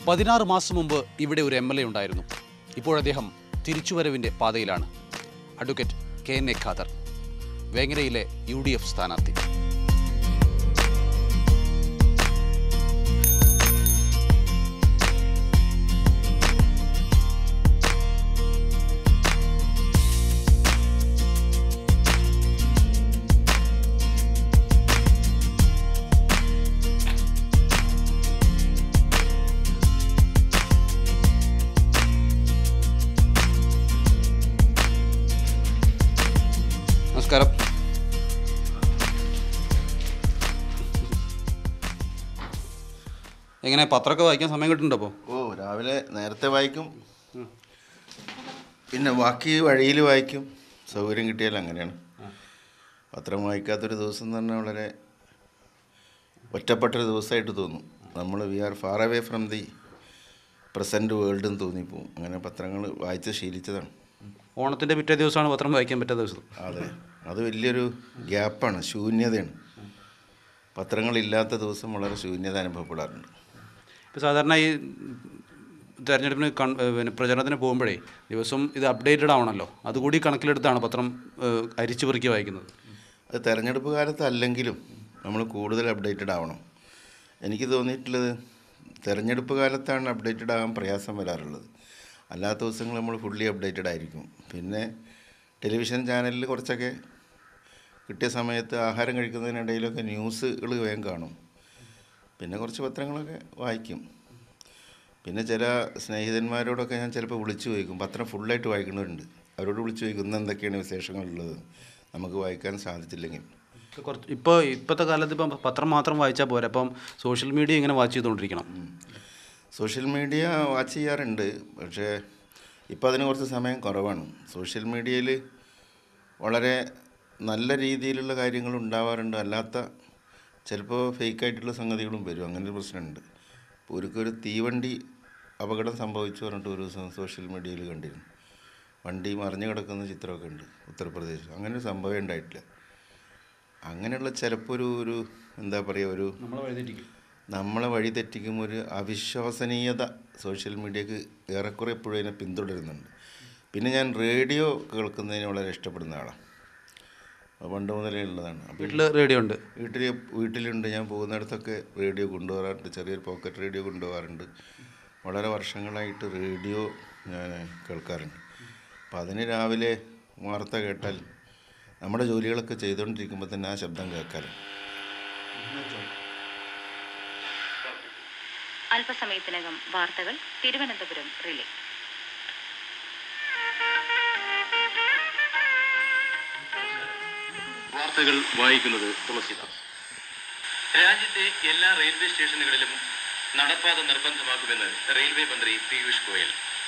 പതിനാറ് മാസം മുമ്പ് ഇവിടെ ഒരു എം എൽ എ ഉണ്ടായിരുന്നു ഇപ്പോൾ അദ്ദേഹം തിരിച്ചുവരവിൻ്റെ പാതയിലാണ് advocate K N A Khader വേങ്ങരയിലെ യു ഡി എഫ് സ്ഥാനാർത്ഥി നമസ്കാരം എങ്ങനെ പത്രമൊക്കെ വായിക്കാൻ സമയം കിട്ടുന്നുണ്ടോ അപ്പോൾ ഓ രാവിലെ നേരത്തെ വായിക്കും പിന്നെ ബാക്കി വഴിയിൽ വായിക്കും സൗകര്യം കിട്ടിയാൽ അങ്ങനെയാണ് പത്രം വായിക്കാത്തൊരു ദിവസം എന്ന് പറഞ്ഞാൽ വളരെ ഒറ്റപ്പെട്ടൊരു ദിവസമായിട്ട് തോന്നും നമ്മൾ we are far away from the present world എന്ന് തോന്നിപ്പോവും അങ്ങനെ പത്രങ്ങൾ വായിച്ച് ശീലിച്ചതാണ് ഓണത്തിൻ്റെ പിറ്റേ ദിവസമാണ് പത്രം വായിക്കാൻ പറ്റാത്ത ദിവസം അതെ അത് വലിയൊരു ഗ്യാപ്പാണ് ശൂന്യതയാണ് പത്രങ്ങളില്ലാത്ത ദിവസം വളരെ ശൂന്യത അനുഭവപ്പെടാറുണ്ട് ഇപ്പോൾ സാധാരണ ഈ തെരഞ്ഞെടുപ്പിന് കൺ ഏഹ് പിന്നെ പ്രചരണത്തിന് പോകുമ്പോഴേ ദിവസം ഇത് അപ്ഡേറ്റഡ് ആവണമല്ലോ അതുകൂടി കണക്കിലെടുത്താണ് പത്രം ഏഹ് അരിച്ചു പെറുക്കി വായിക്കുന്നത് അത് തെരഞ്ഞെടുപ്പ് കാലത്ത് അല്ലെങ്കിലും നമ്മൾ കൂടുതൽ അപ്ഡേറ്റഡ് ആവണം എനിക്ക് തോന്നിയിട്ടുള്ളത് തെരഞ്ഞെടുപ്പ് കാലത്താണ് അപ്ഡേറ്റഡ് ആകാൻ പ്രയാസം വരാറുള്ളത് അല്ലാത്ത ദിവസങ്ങൾ നമ്മൾ ഫുള്ളി അപ്ഡേറ്റഡ് ആയിരിക്കും പിന്നെ ടെലിവിഷൻ ചാനലിൽ കുറച്ചൊക്കെ കിട്ടിയ സമയത്ത് ആഹാരം കഴിക്കുന്നതിനിടയിലൊക്കെ ന്യൂസുകൾ വേഗം കാണും പിന്നെ കുറച്ച് പത്രങ്ങളൊക്കെ വായിക്കും പിന്നെ ചില സ്നേഹിതന്മാരോടൊക്കെ ഞാൻ ചിലപ്പോൾ വിളിച്ചു ചോദിക്കും പത്രം ഫുള്ളായിട്ട് വായിക്കുന്നവരുണ്ട് അവരോട് വിളിച്ചു ചോദിക്കും ഇന്ന് എന്തൊക്കെയാണ് വിശേഷങ്ങളുള്ളത് നമുക്ക് വായിക്കാൻ സാധിച്ചില്ലെങ്കിൽ കുറച്ച് ഇപ്പോൾ ഇപ്പോഴത്തെ കാലത്ത് ഇപ്പം പത്രം മാത്രം വായിച്ചാൽ പോരാ അപ്പം സോഷ്യൽ മീഡിയ ഇങ്ങനെ വാച്ച് ചെയ്തുകൊണ്ടിരിക്കണം സോഷ്യൽ മീഡിയ വാച്ച് ചെയ്യാറുണ്ട് പക്ഷേ ഇപ്പോൾ അതിന് കുറച്ച് സമയം കുറവാണ് സോഷ്യൽ മീഡിയയിൽ വളരെ നല്ല രീതിയിലുള്ള കാര്യങ്ങൾ ഉണ്ടാവാറുണ്ട് അല്ലാത്ത ചിലപ്പോൾ ഫേക്കായിട്ടുള്ള സംഗതികളും വരും അങ്ങനെ ഒരു പ്രശ്നമുണ്ട് ഇപ്പോൾ ഒരിക്കൽ ഒരു തീവണ്ടി അപകടം സംഭവിച്ചു പറഞ്ഞിട്ട് ഒരു ദിവസം സോഷ്യൽ മീഡിയയിൽ കണ്ടിരുന്നു വണ്ടി മറിഞ്ഞു കിടക്കുന്ന ചിത്രമൊക്കെ ഉണ്ട് ഉത്തർപ്രദേശ് അങ്ങനെ ഒരു സംഭവം ഉണ്ടായിട്ടില്ല അങ്ങനെയുള്ള ചിലപ്പോൾ ഒരു ഒരു എന്താ പറയുക ഒരു നമ്മൾ വഴിതെറ്റിക്കും നമ്മളെ വഴി തെറ്റിക്കും ഒരു അവിശ്വസനീയത സോഷ്യൽ മീഡിയക്ക് ഏറെക്കുറെ എപ്പോഴും അതിനെ പിന്തുടരുന്നുണ്ട് പിന്നെ ഞാൻ റേഡിയോ കേൾക്കുന്നതിന് വളരെ ഇഷ്ടപ്പെടുന്ന ആളാണ് അത് പണ്ട് മുതലേ ഉള്ളതാണ് അപ്പോൾ വീട്ടിൽ റേഡിയോ ഉണ്ട് വീട്ടിൽ വീട്ടിലുണ്ട് ഞാൻ പോകുന്നിടത്തൊക്കെ റേഡിയോ കൊണ്ടുപോകാറുണ്ട് ചെറിയൊരു പോക്കറ്റ് റേഡിയോ കൊണ്ടുപോകാറുണ്ട് വളരെ വർഷങ്ങളായിട്ട് റേഡിയോ ഞാൻ കേൾക്കാറുണ്ട് അപ്പം അതിന് രാവിലെ വാർത്ത കേട്ടാൽ നമ്മുടെ ജോലികളൊക്കെ ചെയ്തുകൊണ്ടിരിക്കുമ്പോൾ തന്നെ ആ ശബ്ദം കേൾക്കാറുണ്ട് അല്പസമയത്തിനകം വാർത്തകൾ തിരുവനന്തപുരം റിലേ വാർത്തകൾ വായിക്കുന്നത് തുളസിദാസ് രാജ്യത്തെ എല്ലാ റെയിൽവേ സ്റ്റേഷനുകളിലും നടപ്പാത നിർബന്ധമാക്കുമെന്ന് റെയിൽവേ മന്ത്രി പീയൂഷ് ഗോയൽ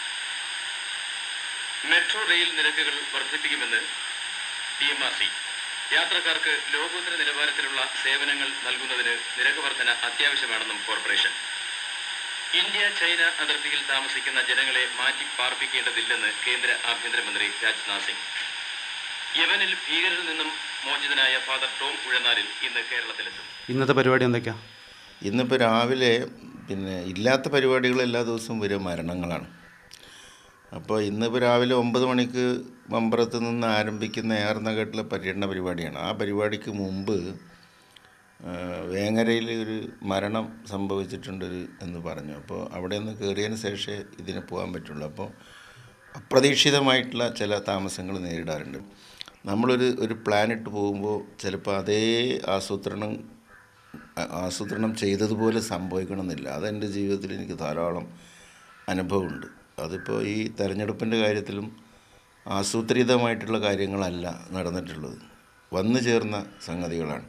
മെട്രോ റെയിൽ നിരക്കുകൾ വർദ്ധിപ്പിക്കുമെന്ന് ഡി എം ആർ സി യാത്രക്കാർക്ക് ലോകോത്തര നിലവാരത്തിലുള്ള സേവനങ്ങൾ നൽകുന്നതിന് നിരക്ക് വർധന അത്യാവശ്യമാണെന്നും കോർപ്പറേഷൻ ഇന്ത്യ ചൈന അതിർത്തിയിൽ താമസിക്കുന്ന ജനങ്ങളെ മാറ്റി പാർപ്പിക്കേണ്ടതില്ലെന്ന് കേന്ദ്ര ആഭ്യന്തരമന്ത്രി രാജ്നാഥ് സിംഗ് യമനിൽ ഭീകരിൽ നിന്നും മോചിതനായ ഫാദർ ടോം ഉഴനാലിൽ ഇന്ന് കേരളത്തിലെത്തും ഇന്നത്തെ പരിപാടി എന്തൊക്കെയാണ് ഇന്നിപ്പോൾ രാവിലെ പിന്നെ ഇല്ലാത്ത പരിപാടികൾ എല്ലാ ദിവസവും വരും മരണങ്ങളാണ് അപ്പോൾ ഇന്നിപ്പോൾ രാവിലെ ഒമ്പത് മണിക്ക് മമ്പറത്ത് നിന്ന് ആരംഭിക്കുന്ന എയർ നഗട്ടിലെ പര്യടന പരിപാടിയാണ് ആ പരിപാടിക്ക് മുമ്പ് ആ, വേങ്ങരയിൽ ഒരു മരണം സംഭവിച്ചിട്ടുണ്ട് ഒരു എന്ന് പറഞ്ഞു അപ്പോൾ അവിടെ നിന്ന് കയറിയതിന് ശേഷമേ ഇതിന് പോകാൻ പറ്റുള്ളൂ അപ്പോൾ അപ്രതീക്ഷിതമായിട്ടുള്ള ചില താമസങ്ങൾ നേരിടാറുണ്ട് നമ്മളൊരു ഒരു പ്ലാൻ ഇട്ട് പോകുമ്പോൾ ചിലപ്പോൾ അതേ ആസൂത്രണം ആ- ആസൂത്രണം ചെയ്തതുപോലെ സംഭവിക്കണമെന്നില്ല അതെൻ്റെ ജീവിതത്തിൽ എനിക്ക് ധാരാളം അനുഭവമുണ്ട് അതിപ്പോൾ ഈ തെരഞ്ഞെടുപ്പിൻ്റെ കാര്യത്തിലും ആസൂത്രിതമായിട്ടുള്ള കാര്യങ്ങളല്ല നടന്നിട്ടുള്ളത് വന്നു ചേർന്ന സംഗതികളാണ്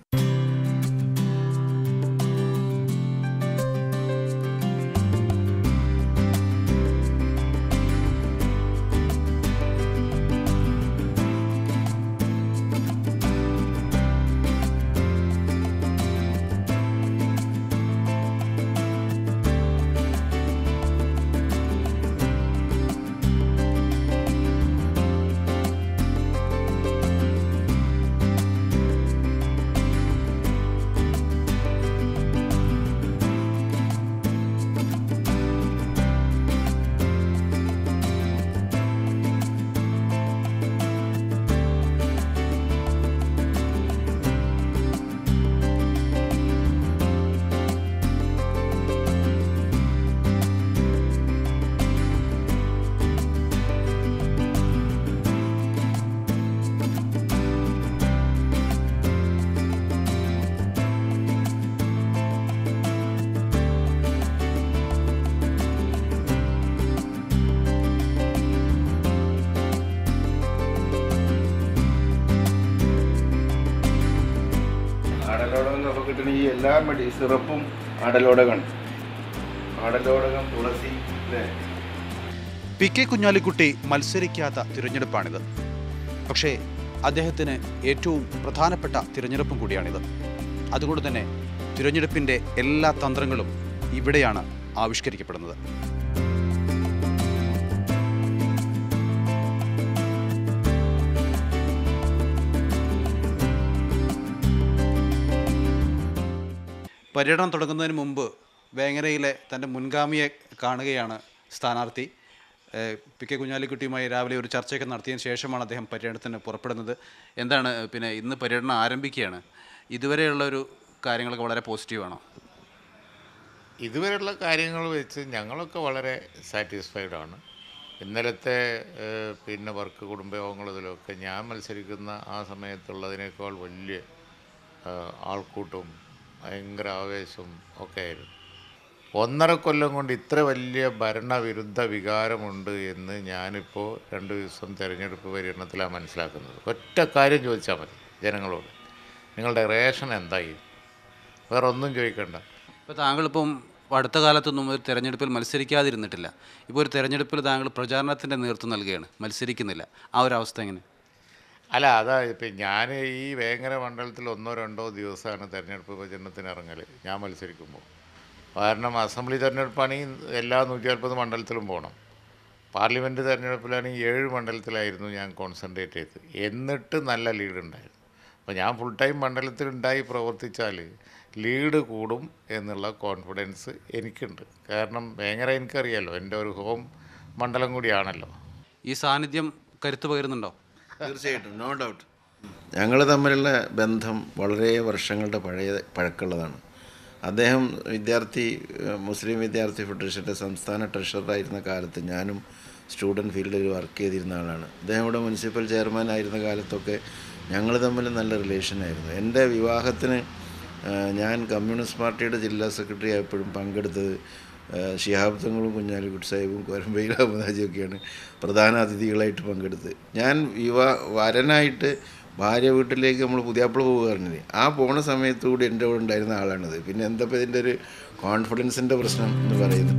എല്ലാ മെഡി സിറപ്പും ആടലോടകം ആടലോടകം തുളസി അല്ലേ പി കെ കുഞ്ഞാലിക്കുട്ടി മത്സരിക്കാത്ത തിരഞ്ഞെടുപ്പാണിത് പക്ഷേ അദ്ദേഹത്തിന് ഏറ്റവും പ്രധാനപ്പെട്ട തിരഞ്ഞെടുപ്പും കൂടിയാണിത് അതുകൊണ്ട് തന്നെ തിരഞ്ഞെടുപ്പിൻ്റെ എല്ലാ തന്ത്രങ്ങളും ഇവിടെയാണ് ആവിഷ്കരിക്കപ്പെടുന്നത് പര്യടനം തുടങ്ങുന്നതിന് മുമ്പ് വേങ്ങരയിലെ തൻ്റെ മുൻഗാമിയെ കാണുകയാണ് സ്ഥാനാർത്ഥി ഏഹ് പി കെ കുഞ്ഞാലിക്കുട്ടിയുമായി രാവിലെ ഒരു ചർച്ചയൊക്കെ നടത്തിയതിന് ശേഷമാണ് അദ്ദേഹം പര്യടനത്തിന് പുറപ്പെടുന്നത് എന്താണ് പിന്നെ ഇന്ന് പര്യടനം ആരംഭിക്കുകയാണ് ഇതുവരെയുള്ള ഒരു കാര്യങ്ങളൊക്കെ വളരെ പോസിറ്റീവാണോ ഇതുവരെയുള്ള കാര്യങ്ങൾ വെച്ച് ഞങ്ങളൊക്കെ വളരെ സാറ്റിസ്ഫൈഡ് ആണ് ഇന്നലത്തെ ഏഹ്, പിന്നെ വർക്ക് കുടുംബയോഗങ്ങൾ ഇതിലൊക്കെ ഞാൻ മത്സരിക്കുന്ന ആ സമയത്തുള്ളതിനേക്കാൾ വലിയ ഏഹ്, ആൾക്കൂട്ടവും ഭയങ്കര ആവേശവും ഒക്കെ ആയിരുന്നു ഒന്നര കൊല്ലം കൊണ്ട് ഇത്ര വലിയ ഭരണവിരുദ്ധ വികാരമുണ്ട് എന്ന് ഞാനിപ്പോൾ രണ്ട് ദിവസം തിരഞ്ഞെടുപ്പ് പര്യടനത്തിലാണ് മനസ്സിലാക്കുന്നത് ഒറ്റ കാര്യം ചോദിച്ചാൽ മതി ജനങ്ങളോട് നിങ്ങളുടെ റേഷൻ എന്തായി വേറെ ഒന്നും ചോദിക്കണ്ട ഇപ്പോൾ താങ്കളിപ്പം അടുത്ത കാലത്തൊന്നും ഒരു തെരഞ്ഞെടുപ്പിൽ മത്സരിക്കാതിരുന്നിട്ടില്ല ഇപ്പോൾ ഒരു തെരഞ്ഞെടുപ്പിൽ താങ്കൾ പ്രചാരണത്തിൻ്റെ നേതൃത്വം നൽകുകയാണ് മത്സരിക്കുന്നില്ല ആ ഒരു അവസ്ഥ എങ്ങനെ അല്ല അതാ ഇപ്പം ഞാൻ ഈ വേങ്ങര മണ്ഡലത്തിൽ ഒന്നോ രണ്ടോ ദിവസമാണ് തെരഞ്ഞെടുപ്പ് പ്രചരണത്തിന് ഇറങ്ങൽ ഞാൻ മത്സരിക്കുമ്പോൾ കാരണം അസംബ്ലി തെരഞ്ഞെടുപ്പാണെങ്കിൽ എല്ലാ നൂറ്റി നാൽപ്പത് മണ്ഡലത്തിലും പോകണം പാർലമെൻറ്റ് തെരഞ്ഞെടുപ്പിലാണെങ്കിൽ ഏഴ് മണ്ഡലത്തിലായിരുന്നു ഞാൻ കോൺസെൻട്രേറ്റ് ചെയ്ത് എന്നിട്ട് നല്ല ലീഡ് ഉണ്ടായിരുന്നു അപ്പോൾ ഞാൻ ഫുൾ ടൈം മണ്ഡലത്തിലുണ്ടായി പ്രവർത്തിച്ചാൽ ലീഡ് കൂടും എന്നുള്ള കോൺഫിഡൻസ് എനിക്കുണ്ട് കാരണം വേങ്ങര എനിക്കറിയാലോ എൻ്റെ ഒരു ഹോം മണ്ഡലം കൂടിയാണല്ലോ ഈ സാന്നിധ്യം കരുത്ത് പകരുന്നുണ്ടോ തീർച്ചയായിട്ടും നോ ഡൗട്ട് ഞങ്ങൾ തമ്മിലുള്ള ബന്ധം വളരെ വർഷങ്ങളുടെ പഴയ പഴക്കമുള്ളതാണ് അദ്ദേഹം വിദ്യാർത്ഥി ഏഹ്, മുസ്ലിം വിദ്യാർത്ഥി ഫെഡറേഷൻ്റെ സംസ്ഥാന ട്രഷററായിരുന്ന കാലത്ത് ഞാനും സ്റ്റുഡൻറ്റ് ഫീൽഡിൽ വർക്ക് ചെയ്തിരുന്ന ആളാണ് അദ്ദേഹം ഇവിടെ മുനിസിപ്പൽ ചെയർമാൻ ആയിരുന്ന കാലത്തൊക്കെ ഞങ്ങൾ തമ്മിൽ നല്ല റിലേഷനായിരുന്നു എൻ്റെ വിവാഹത്തിന് ഏഹ്, ഞാൻ കമ്മ്യൂണിസ്റ്റ് പാർട്ടിയുടെ ജില്ലാ സെക്രട്ടറി ആയപ്പോഴും പങ്കെടുത്തത് ഏഹ്, ശിഹാബ് തങ്ങളും കുഞ്ഞാലിക്കുട്ടി സാഹിബും കോരമ്പയിൽ അഹമ്മദാജിയൊക്കെയാണ് പ്രധാന അതിഥികളായിട്ട് പങ്കെടുത്തത് ഞാൻ വിവാ വരനായിട്ട് ഭാര്യ വീട്ടിലേക്ക് നമ്മൾ പുതിയാപ്പിള പോകുകയായിരുന്നു ആ പോണ സമയത്ത് കൂടി എൻ്റെ കൂടെ ഉണ്ടായിരുന്ന ആളാണിത് പിന്നെ എന്താ ഇപ്പം ഇതിൻ്റെ ഒരു കോൺഫിഡൻസിൻ്റെ പ്രശ്നം എന്ന് പറയുന്നത്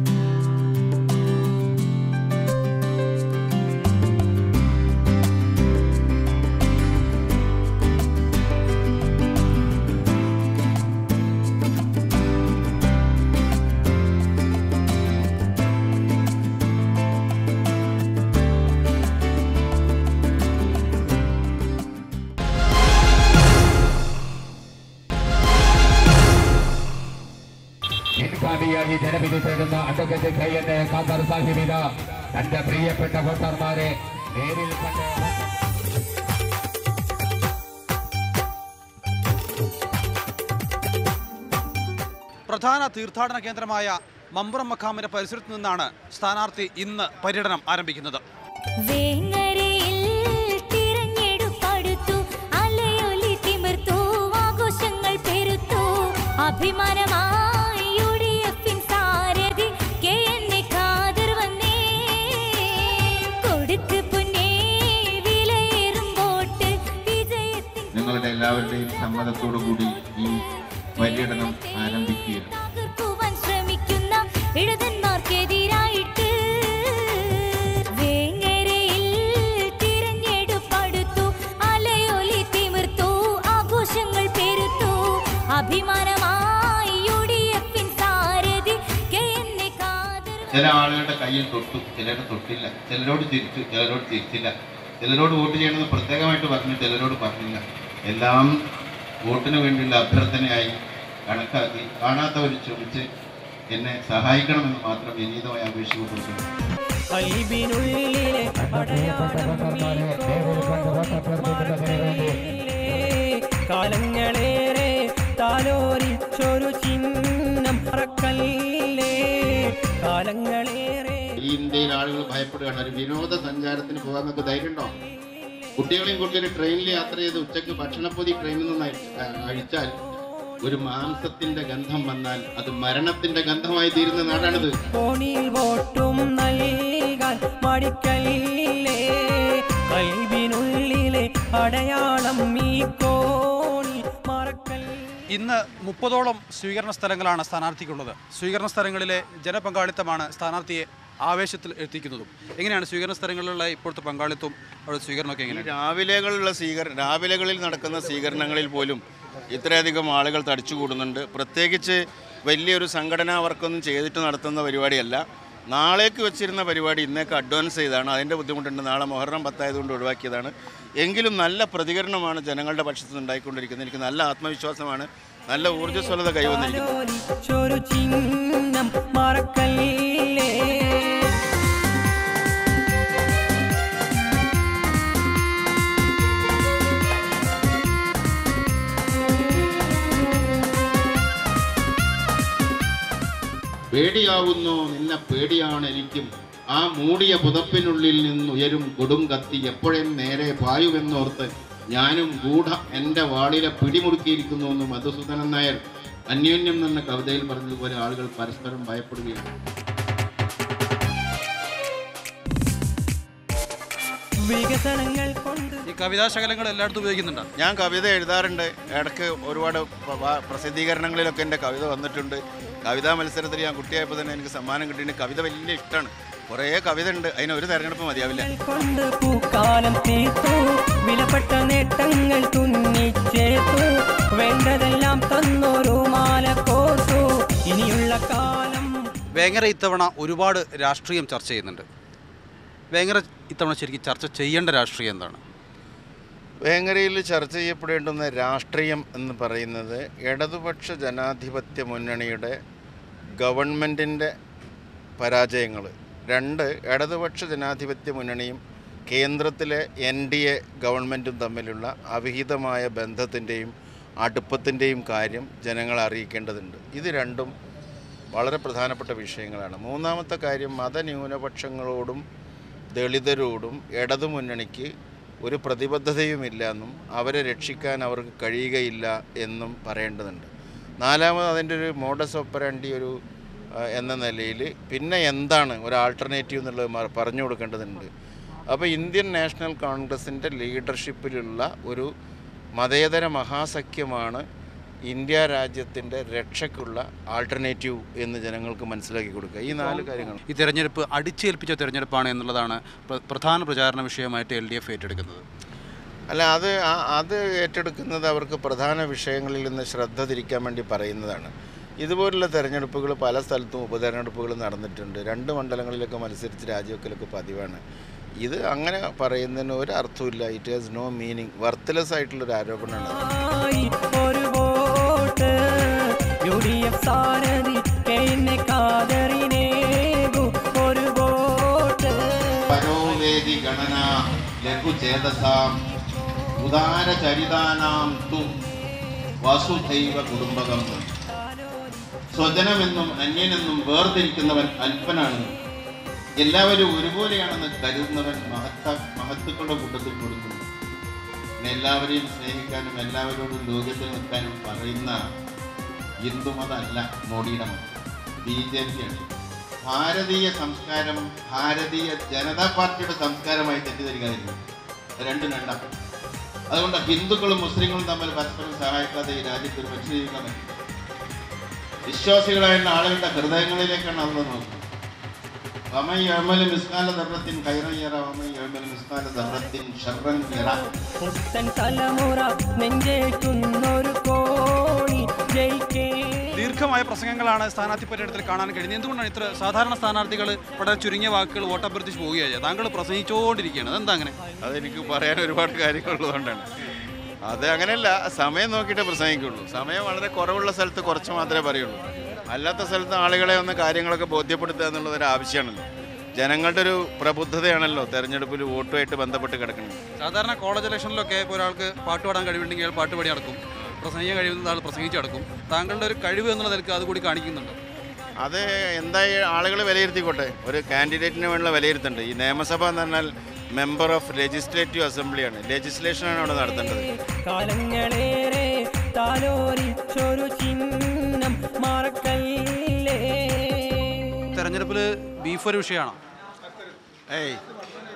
പിൻകാടിയായി ജനവിധി തേടുന്ന advocate K N A Khader സാഹിബിത തന്റെ പ്രിയപ്പെട്ട വോട്ടർമാരെ നേരിൽ കണ്ട് പ്രധാന തീർത്ഥാടന കേന്ദ്രമായ മമ്പുറം മഖാമിന്റെ പരിസരത്ത് നിന്നാണ് സ്ഥാനാർത്ഥി ഇന്ന് പര്യടനം ആരംഭിക്കുന്നത് വേങ്ങരയിൽ തിരഞ്ഞെടുപ്പടുത്തു അലയൊലി തിമിർത്തു ആഘോഷങ്ങൾ പെരുത്തു അഭിമാനമായി യു ഡി എഫിൻ സാരഥി കെ എൻ എ ഖാദർ വന്നേ കൊടുക്ക് പൊന്നേ വിലയേറും വോട്ട് വിജയത്തിൻ നിങ്ങളുടെ എല്ലാവരുടെയും സമ്മതത്തോടു കൂടി ഈ പര്യടനം ആരംഭിക്കുകയാണ് തകർക്കുവാൻ ശ്രമിക്കുന്ന ഇടതന്മാർക്കെതിരായിട്ട് വേങ്ങരയിൽ തിരഞ്ഞെടുപ്പടുത്തു അലയൊലി തിമിർത്തു ആഘോഷങ്ങൾ പെരുത്തു അഭിമാനമായി യു ഡി എഫിൻ സാരഥി കെ എൻ എ ഖാദർ ചില ആളുകളുടെ കയ്യിൽ തൊട്ടു ചിലരുടെ തൊട്ടില്ല ചിലരോട് തിരിച്ചു ചിലരോട് തിരിച്ചില്ല ചിലരോട് വോട്ട് ചെയ്യണമെന്ന് പ്രത്യേകമായിട്ട് പറഞ്ഞു ചിലരോട് പറഞ്ഞില്ല എല്ലാം വോട്ടിന് വേണ്ടിയുള്ള അഭ്യർത്ഥനയായി കണക്കാക്കി കാണാത്തവർ ക്ഷമിച്ച് എന്നെ സഹായിക്കണമെന്ന് മാത്രം വിനീതമായി അപേക്ഷിക്കപ്പെട്ടു കൽബിനുള്ളിലെ വോട്ടർമാരെ നേരിൽ കണ്ട് വോട്ടഭ്യർത്ഥിക്കുന്നതിന് വേണ്ടി കാലങ്ങളേറെ താലോലിച്ചൊരു ചിഹ്നം മറക്കല്ലേ കാലങ്ങളേറെ ഈ ഇന്ത്യയിൽ ആളുകൾ ഭയപ്പെടുകയാണ് ഒരു വിനോദസഞ്ചാരത്തിന് പോകാൻ നമുക്ക് ധൈര്യമുണ്ടോ കുട്ടികളെയും കൂട്ടി ഒരു ട്രെയിനിൽ യാത്ര ചെയ്ത് ഉച്ചയ്ക്ക് ഭക്ഷണപ്പൊതി ട്രെയിനിൽ നിന്ന് അഴി- ആ, അഴിച്ചാൽ ഒരു മാംസത്തിന്റെ ഗന്ധം വന്നാൽ അത് മരണത്തിന്റെ ഗന്ധമായി തീരുന്ന നാടാണിത് കോണിൽ വോട്ടും നൽകാൻ മടിക്കല്ലേ കൽബിനുള്ളിലെ അടയാളം ഈ കോണി മറക്കല്ലേ ഇന്ന് മുപ്പതോളം സ്വീകരണ സ്ഥലങ്ങളാണ് സ്ഥാനാർത്ഥിക്കുള്ളത് സ്വീകരണ സ്ഥലങ്ങളിലെ ജനപങ്കാളിത്തമാണ് സ്ഥാനാർത്ഥിയെ ആവേശത്തിൽ എത്തിക്കുന്നതും എങ്ങനെയാണ് സ്വീകരണ സ്ഥലങ്ങളിലുള്ള ഇപ്പോഴത്തെ പങ്കാളിത്തവും അവിടെ സ്വീകരണമൊക്കെ ഈ എങ്ങനെയാണ് രാവിലെകളുള്ള സ്വീകര രാവിലെകളിൽ നടക്കുന്ന സ്വീകരണങ്ങളിൽ പോലും ഇത്രയധികം ആളുകൾ തടിച്ചുകൂടുന്നുണ്ട് പ്രത്യേകിച്ച് വലിയൊരു സംഘടനാ വർക്കൊന്നും ചെയ്തിട്ട് നടത്തുന്ന പരിപാടിയല്ല നാളേക്ക് വെച്ചിരുന്ന പരിപാടി ഇന്നേക്ക് അഡ്വാൻസ് ചെയ്താണ് അതിൻ്റെ ബുദ്ധിമുട്ടുണ്ട് നാളെ മൊഹറം പത്തായതുകൊണ്ട് ഒഴിവാക്കിയതാണ് എങ്കിലും നല്ല പ്രതികരണമാണ് ജനങ്ങളുടെ പക്ഷത്ത് നിന്ന് ഉണ്ടായിക്കൊണ്ടിരിക്കുന്നത് എനിക്ക് നല്ല ആത്മവിശ്വാസമാണ് നല്ല ഊർജ്ജസ്വലത കൈവന്നിരിക്കുന്നു ചൊരു ചിഹ്നം മറക്കല്ലേ പേടിയാവുന്നു നിന്നെ പേടിയാണ് എനിക്കും ആ മൂടിയ പുതപ്പിനുള്ളിൽ നിന്നുയരും കൊടും കത്തി എപ്പോഴും നേരെ പായുമെന്നോർത്ത് ഞാനും ഗൂഢ എൻ്റെ വാളിലെ പിടിമുറുക്കിയിരിക്കുന്നു എന്ന് മധുസൂദനൻ നായർ അന്യോന്യം എന്ന കവിതയിൽ പറഞ്ഞതുപോലെ ആളുകൾ പരസ്പരം ഭയപ്പെടുകയാണ് വികസനങ്ങൾ കൊണ്ട് ഈ കവിതാശകലങ്ങൾ എല്ലായിടത്തും ഉപയോഗിക്കുന്നുണ്ടോ ഞാൻ കവിത എഴുതാറുണ്ട് ഇടയ്ക്ക് ഒരുപാട് പ- വ- പ്രസിദ്ധീകരണങ്ങളിലൊക്കെ എൻ്റെ കവിത വന്നിട്ടുണ്ട് കവിതാ മത്സരത്തിൽ ഞാൻ കുട്ടിയായപ്പോൾ തന്നെ എനിക്ക് സമ്മാനം കിട്ടിയിട്ടുണ്ട് കവിത വലിയ ഇഷ്ടമാണ് കുറേ കവിത ഉണ്ട് അതിന് ഒരു തെരഞ്ഞെടുപ്പ് മതിയാവില്ല കൊണ്ട് പൂക്കാലം തീർത്തു വിലപ്പെട്ട നേട്ടങ്ങൾ തുന്നിച്ചേർത്തു വേണ്ടതെല്ലാം തന്നൊരു മാല കോർത്തു ഇനിയുള്ള കാലം വേങ്ങര ഇത്തവണ ഒരുപാട് രാഷ്ട്രീയം ചർച്ച ചെയ്യുന്നുണ്ട് വേങ്ങര ഇത്തവണ ശരിക്കും ചർച്ച ചെയ്യേണ്ട രാഷ്ട്രീയം എന്താണ് വേങ്ങരയിൽ ചർച്ച ചെയ്യപ്പെടേണ്ടുന്ന രാഷ്ട്രീയം എന്ന് പറയുന്നത് ഇടതുപക്ഷ ജനാധിപത്യ മുന്നണിയുടെ ഗവൺമെൻറ്റിൻ്റെ പരാജയങ്ങൾ രണ്ട് ഇടതുപക്ഷ ജനാധിപത്യ മുന്നണിയും കേന്ദ്രത്തിലെ എൻ ഡി എ ഗവൺമെൻറ്റും തമ്മിലുള്ള അവിഹിതമായ ബന്ധത്തിൻ്റെയും അടുപ്പത്തിൻ്റെയും കാര്യം ജനങ്ങളെ അറിയിക്കേണ്ടതുണ്ട് ഇത് രണ്ടും വളരെ പ്രധാനപ്പെട്ട വിഷയങ്ങളാണ് മൂന്നാമത്തെ കാര്യം മതന്യൂനപക്ഷങ്ങളോടും ദളിതരോടും ഇടതുമുന്നണിക്ക് ഒരു പ്രതിബദ്ധതയുമില്ല എന്നും അവരെ രക്ഷിക്കാൻ അവർക്ക് കഴിയുകയില്ല എന്നും പറയേണ്ടതുണ്ട് നാലാമത് അതിൻ്റെ ഒരു മോഡസ് ഓപ്പറാൻഡി ഒരു ആ, എന്ന നിലയിൽ പിന്നെ എന്താണ് ഒരു ആൾട്ടർനേറ്റീവ് എന്നുള്ളത് മ- പറഞ്ഞു കൊടുക്കേണ്ടതുണ്ട് അപ്പോൾ ഇന്ത്യൻ നാഷണൽ കോൺഗ്രസിൻ്റെ ലീഡർഷിപ്പിലുള്ള ഒരു മതേതര മഹാസഖ്യമാണ് ഇന്ത്യ രാജ്യത്തിൻ്റെ രക്ഷയ്ക്കുള്ള ആൾട്ടർനേറ്റീവ് എന്ന് ജനങ്ങൾക്ക് മനസ്സിലാക്കി കൊടുക്കുക ഈ നാല് കാര്യങ്ങൾ ഈ തെരഞ്ഞെടുപ്പ് അടിച്ചേൽപ്പിച്ച തെരഞ്ഞെടുപ്പാണ് എന്നുള്ളതാണ് പ്ര- പ്രധാന പ്രചാരണ വിഷയമായിട്ട് എൽ ഡി എഫ് ഏറ്റെടുക്കുന്നത് അല്ല അത് ആ- അത് ഏറ്റെടുക്കുന്നത് അവർക്ക് പ്രധാന വിഷയങ്ങളിൽ നിന്ന് ശ്രദ്ധ തിരിക്കാൻ വേണ്ടി പറയുന്നതാണ് ഇതുപോലുള്ള തെരഞ്ഞെടുപ്പുകൾ പല സ്ഥലത്തും ഉപതെരഞ്ഞെടുപ്പുകൾ നടന്നിട്ടുണ്ട് രണ്ട് മണ്ഡലങ്ങളിലൊക്കെ മത്സരിച്ച് രാജിവെക്കലൊക്കെ പതിവാണ് ഇത് അങ്ങനെ പറയുന്നതിന് ഒരു അർത്ഥമില്ല it has no meaning worthless ആയിട്ടുള്ളൊരു ആരോപണമാണ് അത്. ആയി ഒരു വോട്ട് യു ഡി എഫ് സാരഥി കെ എന്നെ കാതറിനേകു ഒരു വോട്ട് പരോവേദി ഗണന ലഘുചേതസാം ഉദാരചരിതാനാം തു വസുധൈവ കുടുംബകം സ്വജനമെന്നും അന്യനെന്നും വേർതിരിക്കുന്നവൻ അല്പനാണെന്നും എല്ലാവരും ഒരുപോലെയാണെന്ന് കരുതുന്നവൻ മഹത്ത മഹത്തുക്കളുടെ കൂട്ടത്തിൽ കൊടുക്കുന്നു പിന്നെ എല്ലാവരെയും സ്നേഹിക്കാനും എല്ലാവരോടും ലോകത്തിൽ നിൽക്കാനും പറയുന്ന ഹിന്ദുമതമല്ല മോഡിയുടെ മതം ബി ജെ പിയാണ് ഭാരതീയ സംസ്കാരം ഭാരതീയ ജനതാ പാർട്ടിയുടെ സംസ്കാരമായി തെറ്റിദ്ധരിക്കാതിരിക്കും അത് രണ്ടും രണ്ടാം അതുകൊണ്ട് ഹിന്ദുക്കളും മുസ്ലിങ്ങളും തമ്മിൽ പരസ്പരം സഹായിക്കാതെ ഈ രാജ്യത്ത് ഒരു മനുഷ്യ ജീവിക്കാൻ പറ്റില്ല വിശ്വാസികളായുള്ള ആളുകളുടെ ഹൃദയങ്ങളിലേക്കാണ് അത് നോക്കുന്നത് വമൻ യഅമലു മിസ്കാല ദർറത്തിൻ ഖൈറൻ യറ വമൻ യഅമലു മിസ്കാല ദർറത്തിൻ ശർറൻ യറ പുത്തൻ തലമുറ നെഞ്ചേറ്റുന്നൊരു കോണി ജയിക്കേ ദീർഘമായ പ്രസംഗങ്ങളാണ് സ്ഥാനാർത്ഥി പര്യടനത്തിൽ കാണാൻ കഴിയുന്നത് എന്തുകൊണ്ടാണ് ഇത്ര സാധാരണ സ്ഥാനാർത്ഥികൾ വളരെ ചുരുങ്ങിയ വാക്കുകൾ വോട്ടഭ്യർത്ഥിച്ച് പോവുകയാണ് താങ്കൾ പ്രസംഗിച്ചുകൊണ്ടിരിക്കുകയാണ് അതെന്താ അങ്ങനെ അതെനിക്ക് പറയാൻ ഒരുപാട് കാര്യങ്ങളുള്ളതുകൊണ്ടാണ് അത് അങ്ങനെയല്ല സമയം നോക്കിയിട്ട് പ്രസംഗിക്കുള്ളൂ സമയം വളരെ കുറവുള്ള സ്ഥലത്ത് കുറച്ച് മാത്രമേ പറയുള്ളൂ അല്ലാത്ത സ്ഥലത്ത് ആളുകളെ ഒന്ന് കാര്യങ്ങളൊക്കെ ബോധ്യപ്പെടുത്തുക എന്നുള്ളത് ഒരു ആവശ്യമാണല്ലോ ജനങ്ങളുടെ ഒരു പ്രബുദ്ധതയാണല്ലോ തെരഞ്ഞെടുപ്പിൽ വോട്ടുമായിട്ട് ബന്ധപ്പെട്ട് കിടക്കുന്നത് സാധാരണ കോളേജ് ഇലക്ഷനിലൊക്കെ ഇപ്പോൾ ഒരാൾക്ക് പാട്ട് പാടാൻ കഴിവുണ്ടെങ്കിൽ അയാൾ പാട്ട് പാടി നടക്കും പ്രസംഗിക്കാൻ കഴിയുന്ന ആൾ പ്രസംഗിച്ച് നടക്കും താങ്കളുടെ ഒരു കഴിവ് എന്നുള്ള നിലക്ക് അതുകൂടി കാണിക്കുന്നുണ്ട് അത് എന്തായി ആളുകൾ വിലയിരുത്തിക്കോട്ടെ ഒരു കാൻഡിഡേറ്റിന് വേണ്ടിയുള്ള വിലയിരുത്തുന്നുണ്ട് ഈ നിയമസഭ എന്ന് പറഞ്ഞാൽ മെമ്പർ ഓഫ് ലെജിസ്ലേറ്റീവ് അസംബ്ലിയാണ് ലെജിസ്ലേഷനാണ് അവിടെ നടത്തേണ്ടത് കാലങ്ങളേറെ താലോലിച്ചൊരു ചിഹ്നം മറക്കല്ലേ തെരഞ്ഞെടുപ്പിൽ ബീഫ് ഒരു വിഷയമാണോ ഏയ്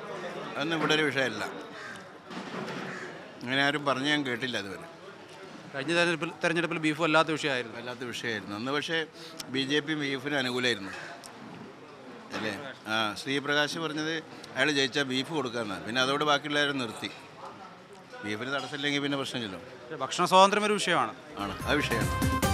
അതൊന്നും ഇവിടെ ഒരു വിഷയമല്ല അങ്ങനെ ആരും പറഞ്ഞു ഞാൻ കേട്ടില്ല അതുവരെ കഴിഞ്ഞ തെരഞ്ഞെടുപ്പിൽ തെരഞ്ഞെടുപ്പിൽ ബീഫ് വല്ലാത്ത വിഷയമായിരുന്നു വല്ലാത്ത വിഷയമായിരുന്നു അന്ന് പക്ഷേ ബി ജെ പി ബീഫിന് അനുകൂലമായിരുന്നു അല്ലേ ആ ശ്രീപ്രകാശ് പറഞ്ഞത് അയാൾ ജയിച്ചാൽ ബീഫ് കൊടുക്കാമെന്നാണ് പിന്നെ അതോട് ബാക്കിയുള്ളവരും നിർത്തി ബീഫിന് തടസ്സമില്ലെങ്കിൽ പിന്നെ പ്രശ്നമില്ലല്ലോ ഭക്ഷണ സ്വാതന്ത്ര്യം ഒരു വിഷയമാണ് ആണ് ആ വിഷയമാണ്